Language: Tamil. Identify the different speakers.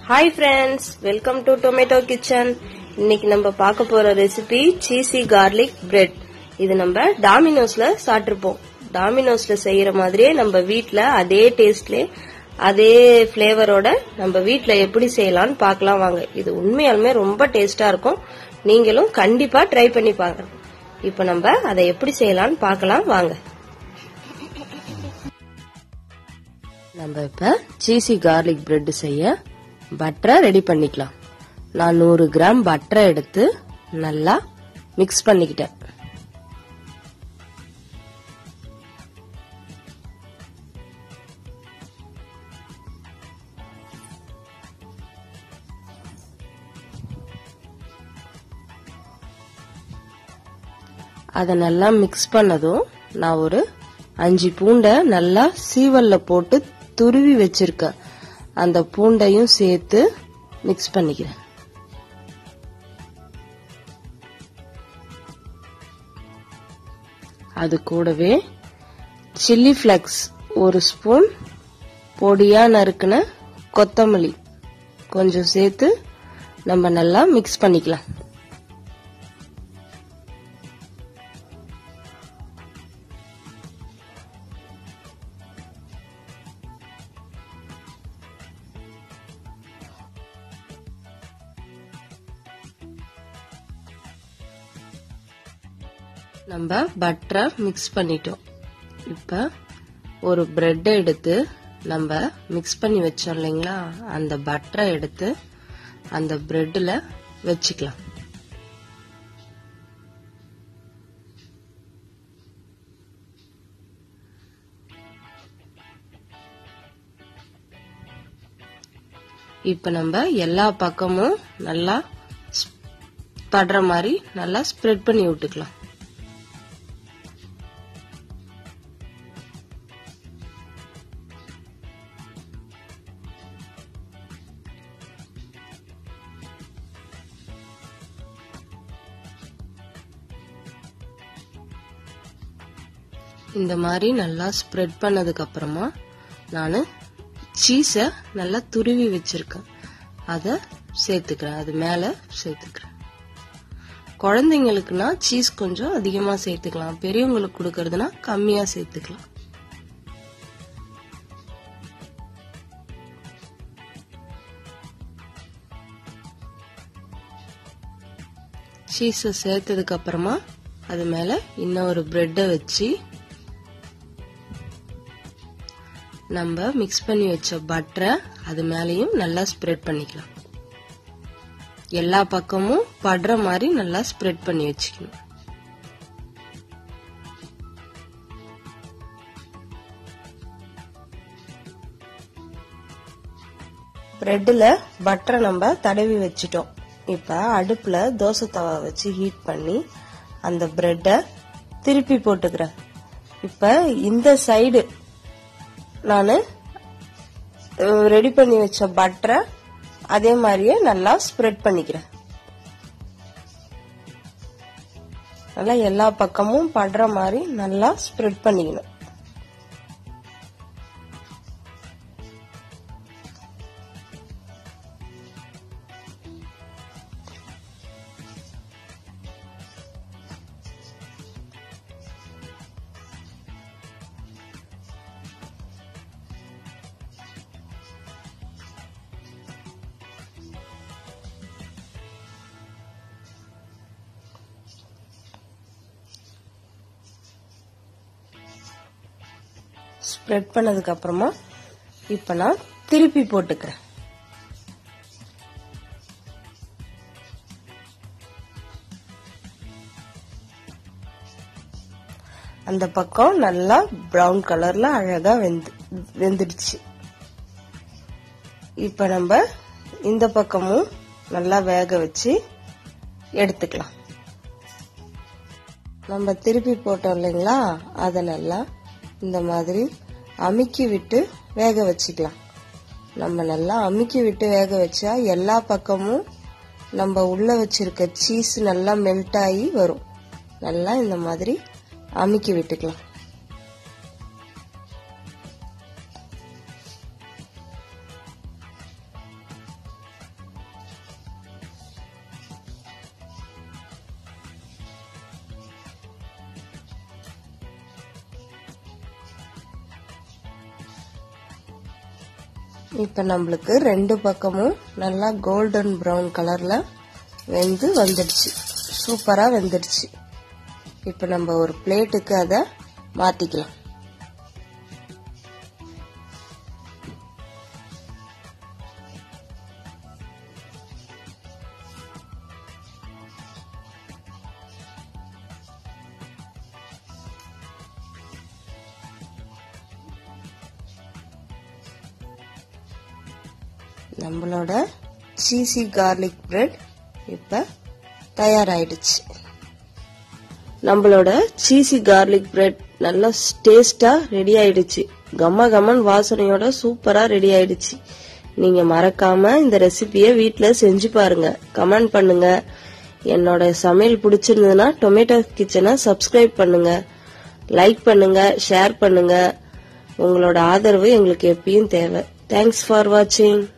Speaker 1: hi friends welcome to tomato kitchen இன்னைக்கு நம்ம பார்க்க போற ரெசிபி சீசி கார்லிக் பிரெட் இது நம்ம டாமினோஸ்ல சாப்பிட்டுருப்போம் டாமினோஸ்ல செய்யற மாதிரியே நம்ம வீட்ல அதே டேஸ்ட்ல அதே ஃபிளேவரோட நம்ம வீட்ல எப்படி செய்யலாம்னு பார்க்கலாம் வாங்க இது உண்மையாலுமே ரொம்ப டேஸ்டா இருக்கும் நீங்களும் கண்டிப்பா ட்ரை பண்ணி பாருங்க இப்போ நம்ம அதை எப்படி செய்யலாம்னு பார்க்கலாம் வாங்க நம்ம இப்ப சீசி கார்லிக் பிரெட் செய்ய பட்டரை ரெடி பண்ணிக்கலாம் நான் நூறு கிராம் பட்டரை எடுத்து நல்லா மிக்ஸ் பண்ணிக்கிட்டேன் அதை நல்லா மிக்ஸ் பண்ணதும் நான் ஒரு அஞ்சு பூண்டை நல்லா சீவல்ல போட்டு துருவி வச்சிருக்கேன் அந்த பூண்டையும் சேர்த்து மிக்ஸ் பண்ணிக்கிறேன் அது கூடவே சில்லி ஃபிளக்ஸ் ஒரு ஸ்பூன் பொடியா நறுக்குன கொத்தமல்லி கொஞ்சம் சேர்த்து நம்ம நல்லா மிக்ஸ் பண்ணிக்கலாம் நம்ம பட்டரை மிக்ஸ் பண்ணிட்டோம் இப்ப ஒரு பிரெட் எடுத்து நம்ம மிக்ஸ் பண்ணி வச்சோம் இல்லைங்களா அந்த பட்டரை எடுத்து அந்த பிரெட்ல வச்சுக்கலாம் இப்ப நம்ம எல்லா பக்கமும் நல்லா படுற மாதிரி நல்லா ஸ்ப்ரெட் பண்ணி விட்டுக்கலாம் இந்த மாதிரி நல்லா ஸ்ப்ரெட் பண்ணதுக்கு அப்புறமா நான் சீஸை நல்லா துருவி வச்சிருக்கேன் அதை சேர்த்துக்கிறேன் அது மேலே சேர்த்துக்கிறேன் குழந்தைங்களுக்குனா சீஸ் கொஞ்சம் அதிகமாக சேர்த்துக்கலாம் பெரியவங்களுக்கு கொடுக்கறதுனா கம்மியாக சேர்த்துக்கலாம் சீஸை சேர்த்ததுக்கு அப்புறமா அது மேல இன்னும் ஒரு பிரெட்டை வச்சு நம்ம மிக்ஸ் பண்ணி வச்ச பட்டரை அது மேலேயும் நல்லா ஸ்ப்ரெட் பண்ணிக்கலாம் எல்லா பக்கமும் படுற மாதிரி நல்லா ஸ்ப்ரெட் பண்ணி வச்சுக்கணும் பிரெட்ல பட்டரை நம்ம தடவி வச்சிட்டோம் இப்ப அடுப்புல தோசை தவா வச்சு ஹீட் பண்ணி அந்த பிரெட்டை திருப்பி போட்டுக்கிறேன் இப்ப இந்த சைடு நான் ரெடி பண்ணி வச்ச பட்டரை அதே மாதிரியே நல்லா ஸ்ப்ரெட் பண்ணிக்கிறேன் நல்லா எல்லா பக்கமும் படுற மாதிரி நல்லா ஸ்ப்ரெட் பண்ணிக்கணும் ஸ்ப்ரெட் பண்ணதுக்கு அப்புறமா இப்ப நான் திருப்பி போட்டுக்கிறேன் அந்த பக்கம் நல்லா பிரவுன் கலர்ல அழகா வெந்து வெந்துடுச்சு இப்ப நம்ம இந்த பக்கமும் நல்லா வேக வச்சு எடுத்துக்கலாம் நம்ம திருப்பி போட்டோம் இல்லைங்களா அதை நல்லா இந்த மாதிரி அமுக்கி விட்டு வேக வச்சுக்கலாம் நம்ம நல்லா அமுக்கி விட்டு வேக வச்சா எல்லா பக்கமும் நம்ம உள்ள வச்சிருக்க சீஸ் நல்லா மெல்ட் ஆகி வரும் நல்லா இந்த மாதிரி அமுக்கி விட்டுக்கலாம் இப்போ நம்மளுக்கு ரெண்டு பக்கமும் நல்லா கோல்டன் ப்ரௌன் கலர்ல வெந்து வந்துடுச்சு சூப்பரா வெந்துடுச்சு இப்போ நம்ம ஒரு பிளேட்டுக்கு அதை மாத்திக்கலாம் நம்மளோட சீசி கார்லிக் பிரெட் இப்ப தயாராயிடுச்சு நம்மளோட சீசி கார்லிக் பிரெட் நல்லா டேஸ்டா ரெடி ஆயிடுச்சு கம்ம கம்மன் வாசனையோட சூப்பரா ரெடி ஆயிடுச்சு நீங்க மறக்காம இந்த ரெசிபிய வீட்ல செஞ்சு பாருங்க கமெண்ட் பண்ணுங்க என்னோட சமையல் பிடிச்சிருந்ததுன்னா டொமேட்டோ கிச்சனை சப்ஸ்கிரைப் பண்ணுங்க லைக் பண்ணுங்க ஷேர் பண்ணுங்க உங்களோட ஆதரவு எங்களுக்கு எப்பயும் தேவை தேங்க்ஸ் ஃபார் வாட்சிங்